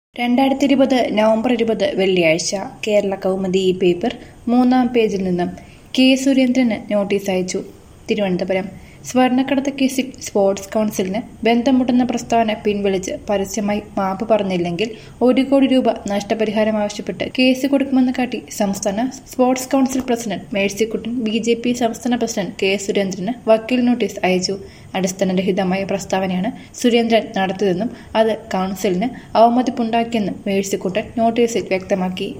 രണ്ടായിരത്തി ഇരുപത് നവംബർ ഇരുപത് വെള്ളിയാഴ്ച കേരള കൗമുദി ഈ പേപ്പർ മൂന്നാം പേജിൽ നിന്നും കെ സുരേന്ദ്രന് നോട്ടീസ് അയച്ചു തിരുവനന്തപുരം സ്വർണ്ണക്കടത്ത് കേസിൽ സ്പോർട്സ് കൗൺസിലിന് ബന്ധമുണ്ടെന്ന പ്രസ്താവന പിൻവലിച്ച് പരസ്യമായി മാപ്പ് പറഞ്ഞില്ലെങ്കിൽ ഒരു കോടി രൂപ നഷ്ടപരിഹാരം ആവശ്യപ്പെട്ട് കേസ് കൊടുക്കുമെന്ന് കാട്ടി സംസ്ഥാന sports council president Mercykuttan B J P സംസ്ഥാന പ്രസിഡന്റ് കെ സുരേന്ദ്രന് വക്കീൽ നോട്ടീസ് അയച്ചു അടിസ്ഥാനരഹിതമായ പ്രസ്താവനയാണ് സുരേന്ദ്രൻ നടത്തിയതെന്നും അത് കൗൺസിലിന് അവമതിപ്പുണ്ടാക്കിയെന്നും മേഴ്സിക്കുട്ടൻ നോട്ടീസിൽ വ്യക്തമാക്കി